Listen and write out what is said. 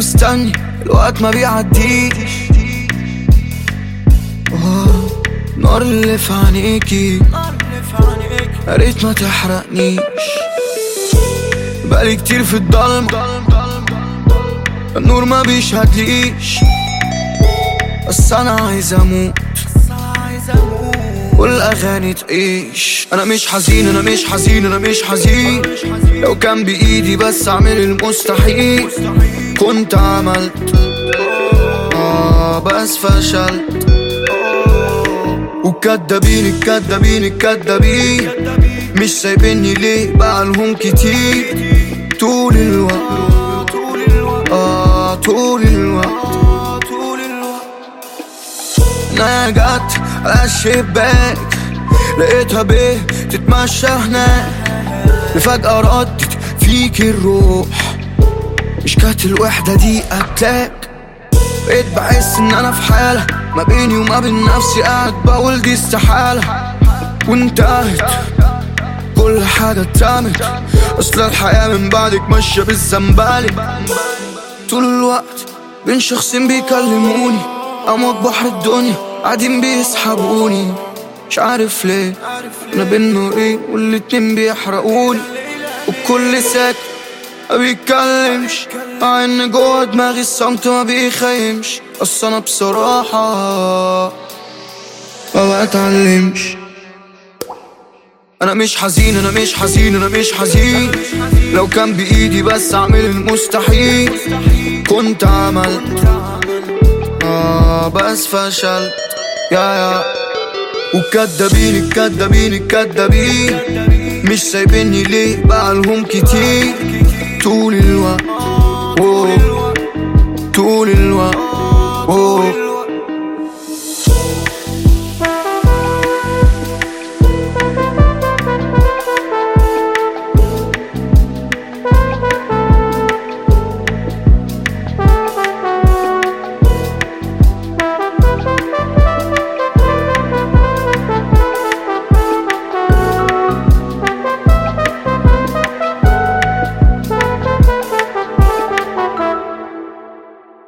مستني الوقت ما بيعديش آه، نار اللي في عينيكي يا ريت ما تحرقنيش بقالي كتير في الضلمة النور ما بيشهدليش بس انا عايز اموت والاغاني تعيش انا مش حزين انا مش حزين انا مش حزين لو كان بايدي بس اعمل المستحيل كنت عملت آه بس فشلت والكدابين الكدابين الكدابين مش سايبيني ليه بقالهم كتير طول الوقت آه طول الوقت انا جت على الشباك لقيتها بيه تتمشى هناك لفجأة ردت فيك الروح مش كانت الوحدة دي قتلاك بقيت بحس ان انا في حالة ما بيني وما بين نفسي قاعد بقول دي استحالة وانتهت كل حاجة اترمت اصل الحياة من بعدك ماشية بالزنبالة طول الوقت بين شخصين بيكلموني اموج بحر الدنيا قاعدين بيسحبوني مش عارف ليه انا بين نورين والاتنين بيحرقوني وكل ساكت ما بيتكلمش مع ان جوه دماغي الصمت ما بيخيمش بس انا بصراحة ما بتعلمش انا مش حزين انا مش حزين انا مش حزين لو كان بايدي بس اعمل المستحيل كنت عملت آه بس فشلت يا يا والكدابين الكدابين الكدابين مش سايبيني ليه بقالهم كتير